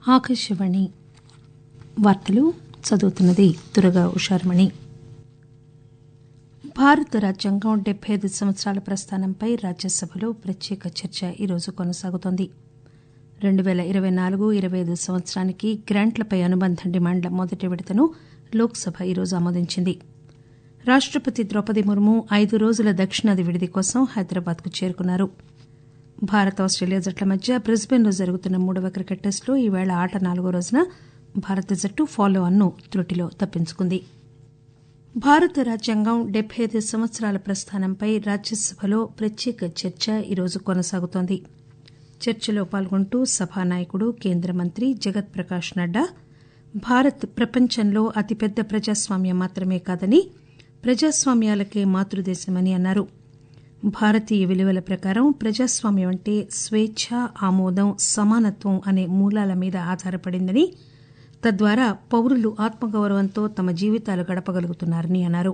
ఆకాశవాణి వార్తలు చదువుతున్నది దురగా ఉషారమణి భారత రాజ్యాంగం డెబ్బై ఐదు సంవత్సరాల ప్రస్థానంపై రాజ్యసభలో ప్రత్యేక చర్చ ఈరోజు కొనసాగుతోంది రెండు పేల ఇరవై నాలుగు ఇరవై ఐదు సంవత్సరానికి గ్రాంట్లపై అనుబంధ డిమాండ్ల మొదటి విడతను లోక్సభ ఈరోజు ఆమోదించింది రాష్టపతి ద్రౌపది ముర్ము ఐదు రోజుల దక్షిణాది విడిది కోసం హైదరాబాద్ కు చేరుకున్నారు భారత్ ఆస్టేలియా జట్ల మధ్య బ్రిస్బెన్ లో జరుగుతున్న మూడవ క్రికెట్ టెస్టులో ఈవేళ ఆట నాలుగో రోజున భారత జట్టు ఫాలో ఆన్ ను త్రుటిలో తప్పించుకుంది భారత రాజ్యాంగం డెబ్బై ఐదు సంవత్సరాల ప్రస్థానంపై రాజ్యసభలో ప్రత్యేక చర్చ ఈరోజు కొనసాగుతోంది చర్చలో పాల్గొంటూ సభానాయకుడు కేంద్ర మంత్రి జగత్ ప్రకాష్ నడ్డా భారత్ ప్రపంచంలో అతిపెద్ద ప్రజాస్వామ్యం మాత్రమే కాదని ప్రజాస్వామ్యాలకే మాతృదేశమని అన్నారు భారతీయ విలువల ప్రకారం ప్రజాస్వామ్యం అంటే స్వేచ్ఛ ఆమోదం సమానత్వం అనే మూలాల మీద ఆధారపడిందని తద్వారా పౌరులు ఆత్మగౌరవంతో తమ జీవితాలు గడపగలుగుతున్నారని అన్నారు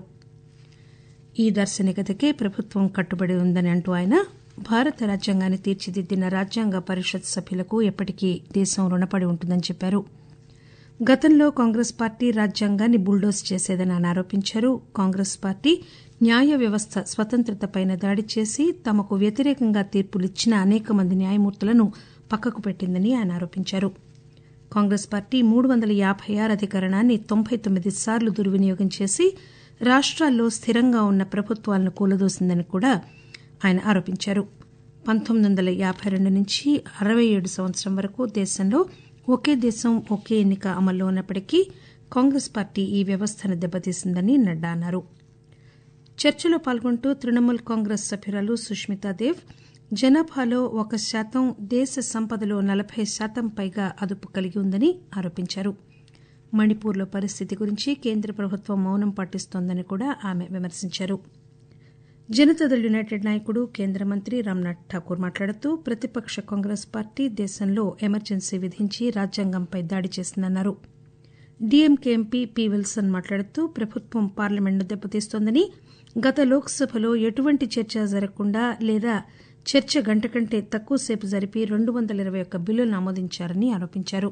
ఈ దార్శనికతకే ప్రభుత్వం కట్టుబడి ఉందని అంటూ ఆయన భారత రాజ్యాంగాన్ని తీర్చిదిద్దిన రాజ్యాంగ పరిషత్ సభ్యులకు ఎప్పటికీ దేశం రుణపడి ఉంటుందని చెప్పారు గతంలో కాంగ్రెస్ పార్టీ రాజ్యాంగాన్ని బుల్డోజ్ చేసేదని ఆయన ఆరోపించారు కాంగ్రెస్ పార్టీ న్యాయ వ్యవస్థ స్వతంత్రతపై దాడి చేసి తమకు వ్యతిరేకంగా తీర్పులిచ్చిన అనేక మంది న్యాయమూర్తులను పక్కకు పెట్టిందని ఆయన ఆరోపించారు కాంగ్రెస్ పార్టీ మూడు వందల యాబై ఆరు అధికరణాన్ని తొంభై తొమ్మిది సార్లు దుర్వినియోగం చేసి రాష్టాల్లో స్థిరంగా ఉన్న ప్రభుత్వాలను కూలదోసిందని కూడా ఆయన ఆరోపించారు పంతొమ్మిది వందల యాబై రెండు నుంచి అరవై ఏడు సంవత్సరం వరకు దేశంలో ఒకే దేశం ఒకే ఎన్నిక అమల్లో ఉన్నప్పటికీ కాంగ్రెస్ పార్టీ ఈ వ్యవస్థను దెబ్బతీసిందని నడ్డా అన్నారు చర్చలో పాల్గొంటూ తృణమూల్ కాంగ్రెస్ సభ్యురాలు సుష్మితాదేవ్ జనాభాలో ఒక శాతం దేశ సంపదలో నలబై శాతం పైగా అదుపు కలిగి ఉందని ఆరోపించారు మణిపూర్లో పరిస్థితి గురించి కేంద్ర ప్రభుత్వం మౌనం పాటిస్తోందని కూడా ఆమె విమర్శించారు జనతాదళ్ యునైటెడ్ నాయకుడు కేంద్ర మంత్రి రామ్నాథ్ ఠాకూర్ మాట్లాడుతూ ప్రతిపక్ష కాంగ్రెస్ పార్టీ దేశంలో ఎమర్జెన్సీ విధించి రాజ్యాంగంపై దాడి చేసిందన్నారు డీఎంకే ఎంపీ పి విల్సన్ మాట్లాడుతూ ప్రభుత్వం పార్లమెంట్ను దెబ్బతీస్తోందని గత లోక్సభలో ఎటువంటి చర్చ జరగకుండా లేదా చర్చ గంట కంటే తక్కువసేపు జరిపి రెండు వందల ఇరవై ఒక్క బిల్లులను ఆమోదించారని ఆరోపించారు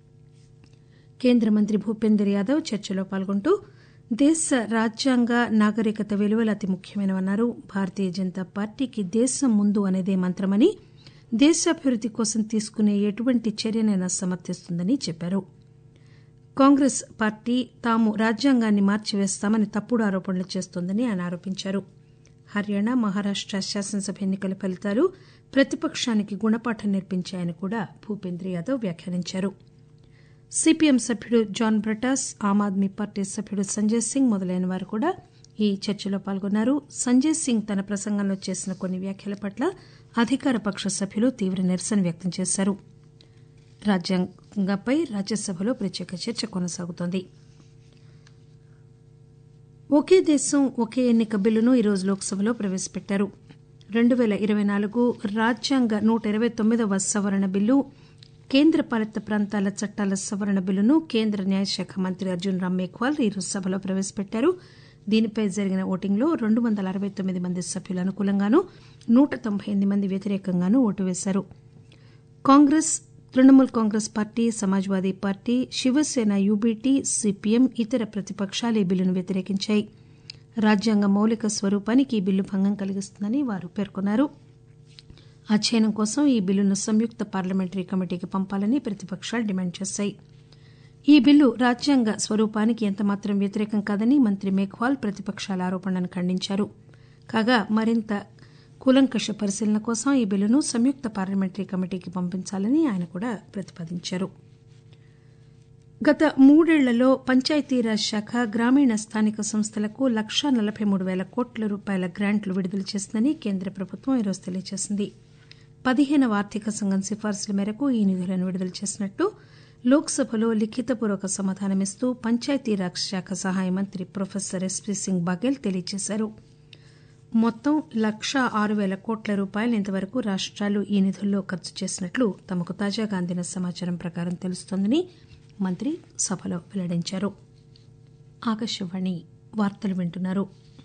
కేంద్ర మంత్రి భూపేందర్ యాదవ్ చర్చలో పాల్గొంటూ దేశ రాజ్యాంగ నాగరికత విలువలు అతి ముఖ్యమైనవన్నారు భారతీయ జనతా పార్టీకి దేశం ముందు అనేదే మంత్రమని దేశాభివృద్ది కోసం తీసుకునే ఎటువంటి చర్యనైనా సమర్థిస్తుందని చెప్పారు కాంగ్రెస్ పార్టీ తాము రాజ్యాంగాన్ని మార్చివేస్తామని తప్పుడు ఆరోపణలు చేస్తోందని ఆయన ఆరోపించారు హర్యానా మహారాష్ట శాసనసభ ఎన్నికల ఫలితాలు ప్రతిపక్షానికి గుణపాఠం నేర్పించాయని కూడా భూపేంద్ర యాదవ్ వ్యాఖ్యానించారు సిపిఎం సభ్యుడు జాన్ బ్రటాస్ ఆమ్ ఆద్మీ పార్టీ సభ్యుడు సంజయ్ సింగ్ మొదలైన వారు కూడా ఈ చర్చలో పాల్గొన్నారు సంజయ్ సింగ్ తన ప్రసంగంలో చేసిన కొన్ని వ్యాఖ్యల పట్ల అధికార పక్ష సభ్యులు తీవ్ర నిరసన వ్యక్తం చేశారు రాజ్యాంగంపై రాజ్యసభలో ప్రత్యేక చర్చ కొనసాగుతోంది ఒకే దేశం ఒకే ఎన్నిక బిల్లును ఈరోజు లోక్సభలో ప్రవేశపెట్టారు రెండు పేల ఇరవై నాలుగు రాజ్యాంగ నూట ఇరవై తొమ్మిదవ సవరణ బిల్లు కేంద్ర పాలిత ప్రాంతాల చట్టాల సవరణ బిల్లును కేంద్ర న్యాయశాఖ మంత్రి అర్జున్ రామ్ మేఘ్వాల్ ఈరోజు సభలో ప్రవేశపెట్టారు దీనిపై జరిగిన ఓటింగ్లో రెండు వందల అరవై తొమ్మిది మంది సభ్యులు అనుకూలంగానూ నూట తొంభై ఎనిమిది మంది వ్యతిరేకంగానూ ఓటు వేశారు Congress Trinamool Congress party Samajwadi party Shiv Sena UBT CPM ఇతర ప్రతిపక్షాలు ఈ బిల్లును వ్యతిరేకించాయి రాజ్యాంగ మౌలిక స్వరూపానికి ఈ బిల్లు భంగం కలిగిస్తుందని వారు పేర్కొన్నారు అధ్యయనం కోసం ఈ బిల్లును సంయుక్త పార్లమెంటరీ కమిటీకి పంపాలని ప్రతిపక్షాలు డిమాండ్ చేశాయి ఈ బిల్లు రాజ్యాంగ స్వరూపానికి ఎంతమాత్రం వ్యతిరేకం కాదని మంత్రి మేఘ్వాల్ ప్రతిపక్షాల ఆరోపణలను ఖండించారు కాగా మరింత కూలంకష పరిశీలన కోసం ఈ బిల్లును సంయుక్త పార్లమెంటరీ కమిటీకి పంపించాలని ఆయన కూడా ప్రతిపాదించారు గత మూడేళ్లలో పంచాయతీరాజ్ శాఖ గ్రామీణ స్థానిక సంస్థలకు లక్షా నలబై మూడు పేల కోట్ల రూపాయల గ్రాంట్లు విడుదల చేసిందని కేంద్ర ప్రభుత్వం ఈరోజు తెలియజేసింది పదిహేనవ ఆర్థిక సంఘం సిఫార్సుల మేరకు ఈ నిధులను విడుదల చేసినట్లు లోక్సభలో లిఖితపూర్వక సమాధానమిస్తూ పంచాయతీరాజ్ శాఖ సహాయ మంత్రి ప్రొఫెసర్ ఎస్పీ సింగ్ బాగెల్ తెలియజేశారు మొత్తం లక్షా ఆరు పేల కోట్ల రూపాయలు ఇంతవరకు రాష్టాలు ఈ నిధుల్లో ఖర్చు చేసినట్లు తమకు తాజాగా అందిన సమాచారం ప్రకారం తెలుస్తోందని మంత్రి సభలో వెల్లడించారు ఆకాశవాణి వార్తలు వింటున్నారు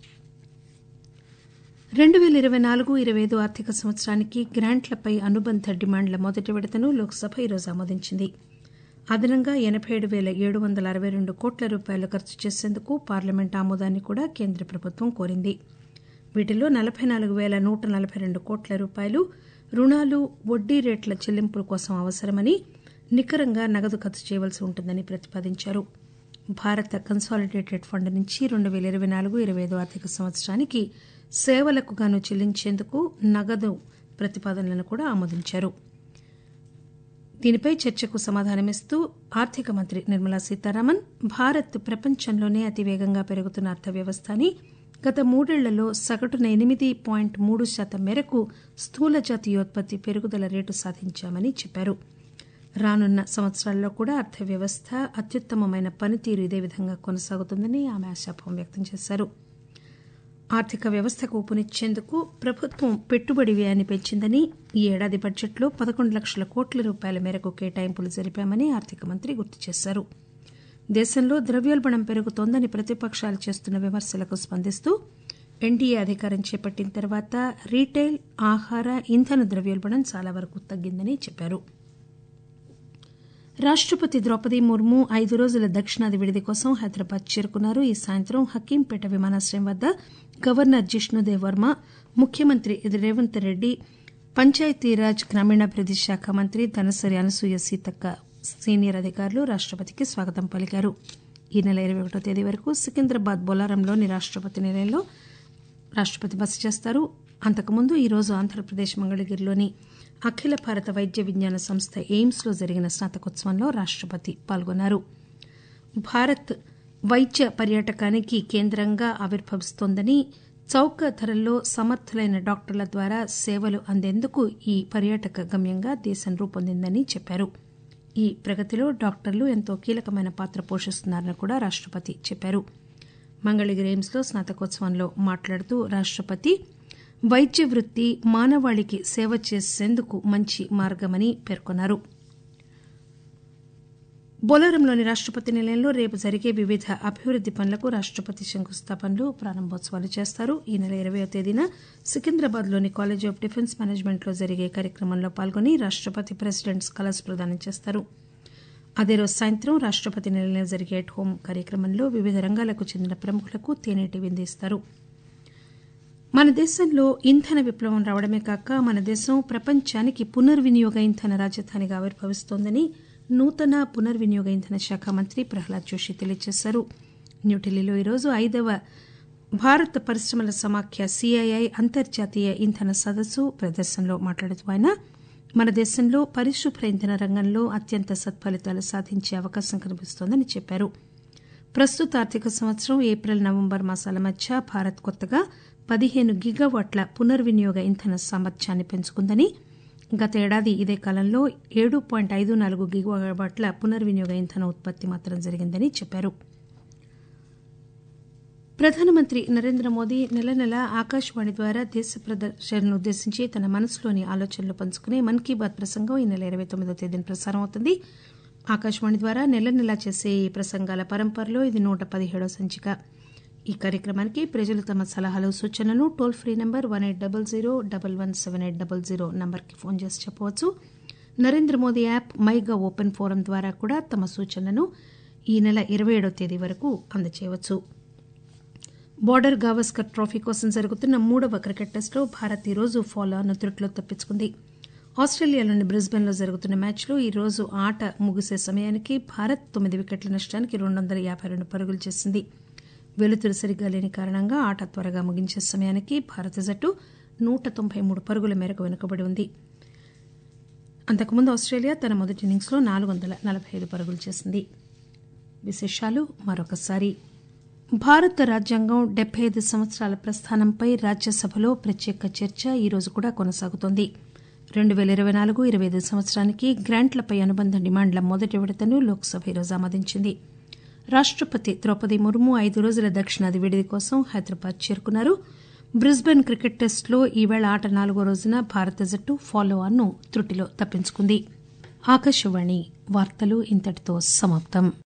రెండు పేల ఇరవై నాలుగు ఇరవై ఐదు ఆర్థిక సంవత్సరానికి గ్రాంట్లపై అనుబంధ డిమాండ్ల మొదటి విడతను లోక్సభ ఈరోజు ఆమోదించింది అదనంగా ఎనబై ఏడు పేల ఏడు వందల అరవై రెండు కోట్ల రూపాయలు ఖర్చు చేసేందుకు పార్లమెంట్ ఆమోదాన్ని కూడా కేంద్ర ప్రభుత్వం కోరింది వీటిలో నలబై నాలుగు పేల నూట నలబై రెండు కోట్ల రూపాయలు రుణాలు వడ్డీ రేట్ల చెల్లింపుల కోసం అవసరమని నికరంగా నగదు ఖర్చు చేయవలసి ఉంటుందని ప్రతిపాదించారు భారత కన్సాలిడేటెడ్ ఫండ్ నుంచి రెండు పేల ఇరవై నాలుగు ఇరవై ఐదు ఆర్థిక సంవత్సరానికి సేవలకు గాను చెల్లించేందుకు నగదు ప్రతిపాదనలను కూడా ఆమోదించారు దీనిపై చర్చకు సమాధానమిస్తూ ఆర్థిక మంత్రి నిర్మలా సీతారామన్ భారత్ ప్రపంచంలోనే అతివేగంగా పెరుగుతున్న అర్థవ్యవస్థ అని గత మూడేళ్లలో సగటున ఎనిమిది పాయింట్ మూడు శాతం మేరకు స్థూల జాతీయోత్పత్తి పెరుగుదల రేటు సాధించామని చెప్పారు రానున్న సంవత్సరాల్లో కూడా అర్థవ్యవస్థ అత్యుత్తమమైన పనితీరు ఇదే విధంగా కొనసాగుతుందని ఆమె ఆశాభావం వ్యక్తం చేశారు ఆర్థిక వ్యవస్థకు ఊపునిచ్చేందుకు ప్రభుత్వం పెట్టుబడి వ్యయాన్ని పెంచిందని ఈ ఏడాది బడ్జెట్లో పదకొండు లక్షల కోట్ల రూపాయల మేరకు కేటాయింపులు జరిపామని ఆర్థిక మంత్రి గుర్తు చేశారు దేశంలో ద్రవ్యోల్బణం పెరుగుతోందని ప్రతిపక్షాలు చేస్తున్న విమర్శలకు స్పందిస్తూ ఎన్డీఏ అధికారం చేపట్టిన తర్వాత రీటైల్ ఆహార ఇంధన ద్రవ్యోల్బణం చాలా వరకు తగ్గిందని చెప్పారు రాష్టపతి ద్రౌపది ముర్ము ఐదు రోజుల దక్షిణాది విడిది కోసం హైదరాబాద్ చేరుకున్నారు ఈ సాయంత్రం హకీంపేట విమానాశ్రయం వద్ద గవర్నర్ జిష్ణుదేవ్ వర్మ ముఖ్యమంత్రి రేవంత్ రెడ్డి పంచాయతీరాజ్ గ్రామీణాభివృద్ది శాఖ మంత్రి ధనసరి అనసూయ సీతక్క సీనియర్ అధికారులు రాష్టపతికి స్వాగతం పలికారు ఈ నెల ఇరవై ఒకటో తేదీ వరకు సికింద్రాబాద్ బొలారంలోని రాష్టపతి నిలయంలో రాష్టపతి బస చేస్తారు అంతకుముందు ఈరోజు ఆంధ్రప్రదేశ్ మంగళగిరిలోని అఖిల భారత వైద్య విజ్ఞాన సంస్థ ఎయిమ్స్ లో జరిగిన స్నాతకోత్సవంలో రాష్టపతి పాల్గొన్నారు భారత్ వైద్య పర్యాటకానికి కేంద్రంగా ఆవిర్భవిస్తోందని చౌక ధరల్లో సమర్థులైన డాక్టర్ల ద్వారా సేవలు అందేందుకు ఈ పర్యాటక గమ్యంగా దేశం రూపొందిందని చెప్పారు ఈ ప్రగతిలో డాక్టర్లు ఎంతో కీలకమైన పాత్ర పోషిస్తున్నారని కూడా రాష్టపతి చెప్పారు మంగళగిరి ఎయిమ్స్ లో స్నాతకోత్సవంలో మాట్లాడుతూ రాష్టపతి వైద్య వృత్తి మానవాళికి సేవ చేసేందుకు మంచి మార్గమని పేర్కొన్నారు బొలారంలోని రాష్టపతి నిలయంలో రేపు జరిగే వివిధ అభివృద్ది పనులకు రాష్టపతి శంకుస్థాపనలు ప్రారంభోత్సవాలు చేస్తారు ఈ నెల ఇరవయో తేదీన సికింద్రాబాద్ లోని కాలేజ్ ఆఫ్ డిఫెన్స్ మేనేజ్మెంట్ లో జరిగే కార్యక్రమంలో పాల్గొని రాష్టపతి ప్రెసిడెంట్స్ కలర్స్ ప్రదానం చేస్తారు అదే రోజు సాయంత్రం రాష్టపతి నిలయంలో జరిగే ఎట్ హోం కార్యక్రమంలో వివిధ రంగాలకు చెందిన ప్రముఖులకు తేనెటి విందిస్తారు మన దేశంలో ఇంధన విప్లవం రావడమే కాక మన దేశం ప్రపంచానికి పునర్వినియోగ ఇంధన రాజధానిగా ఆవిర్భవిస్తోందని నూతన పునర్వినియోగ ఇంధన శాఖ మంత్రి ప్రహ్లాద్ జోషి తెలియజేశారు న్యూఢిల్లీలో ఈరోజు ఐదవ భారత పరిశ్రమల సమాఖ్య సిఐఐ అంతర్జాతీయ ఇంధన సదస్సు ప్రదర్శనలో మాట్లాడుతూ ఆయన మన దేశంలో పరిశుభ్ర ఇంధన రంగంలో అత్యంత సత్ఫలితాలు సాధించే అవకాశం కనిపిస్తోందని చెప్పారు ప్రస్తుత ఆర్థిక సంవత్సరం ఏప్రిల్ నవంబర్ మాసాల మధ్య భారత్ కొత్తగా పదిహేను గిగావాట్ల పునర్వినియోగ ఇంధన సామర్థ్యాన్ని పెంచుకుందని గత ఏడాది ఇదే కాలంలో ఏడు పాయింట్ ఐదు నాలుగు గిగావాట్ల పునర్వినియోగ ఇంధన ఉత్పత్తి మాత్రం జరిగిందని చెప్పారు ప్రధానమంత్రి నరేంద్ర మోదీ నెల నెల ఆకాశవాణి ద్వారా దేశ ప్రజలను ఉద్దేశించి తన మనసులోని ఆలోచనలు పంచుకునే మన్ కీ బాత్ ప్రసంగం ఈ నెల ఇరవై తొమ్మిదో తేదీన ప్రసారం అవుతుంది ఆకాశవాణి ద్వారా నెల నెలా చేసే ఈ ప్రసంగాల పరంపరలో ఇది నూట పదిహేడో సంచిక ఈ కార్యక్రమానికి ప్రజలు తమ సలహాలు సూచనలను toll free number one eight double zero double one seven eight double zero నంబర్కి ఫోన్ చేసి చెప్పవచ్చు నరేంద్ర మోదీ యాప్ మైగా ఓపెన్ ఫోరం ద్వారా కూడా తమ సూచనలను ఈ నెల ఇరవై ఏడో తేదీ వరకు అందజేయవచ్చు బోర్డర్ గావస్కర్ ట్రోఫీ కోసం జరుగుతున్న మూడవ క్రికెట్ టెస్టులో భారత్ ఈరోజు ఫాలో ఆన్ త్రుట్లో తప్పించుకుంది ఆస్ట్రేలియాలోని బ్రిస్బెన్లో జరుగుతున్న మ్యాచ్లో ఈ రోజు ఆట ముగిసే సమయానికి భారత్ తొమ్మిది వికెట్ల నష్టానికి రెండు వందల యాభై రెండు పరుగులు చేసింది వెలుతురు సరిగ్గా లేని కారణంగా ఆట త్వరగా ముగించే సమయానికి భారత జట్టు నూట తొంభై మూడు పరుగుల మేరకు వెనుకబడి ఉంది అంతకుముందు ఆస్ట్రేలియా తన మొదటి ఇన్నింగ్స్లో నాలుగు వందల నలభై ఐదు పరుగులు చేసింది విశేషాలు మరొకసారి భారత రాజ్యాంగం డెబ్బై ఐదు సంవత్సరాల ప్రస్థానంపై రాజ్యసభలో ప్రత్యేక చర్చ ఈ రోజు కూడా కొనసాగుతోంది రెండు పేల ఇరవై నాలుగు ఇరవై ఐదు సంవత్సరానికి గ్రాంట్లపై అనుబంధ డిమాండ్ల మొదటి విడతను లోక్సభ ఈరోజు ఆమోదించింది రాష్టపతి ద్రౌపది ముర్ము ఐదు రోజుల దక్షిణాది విడిది కోసం హైదరాబాద్ చేరుకున్నారు బ్రిస్బెన్ క్రికెట్ టెస్టులో ఈవేళ ఆట నాలుగో రోజున భారత జట్టు ఫాలో ఆన్ ను త్రుటిలో తప్పించుకుంది ఆకాశవాణి వార్తలు ఇంతటితో సమాప్తం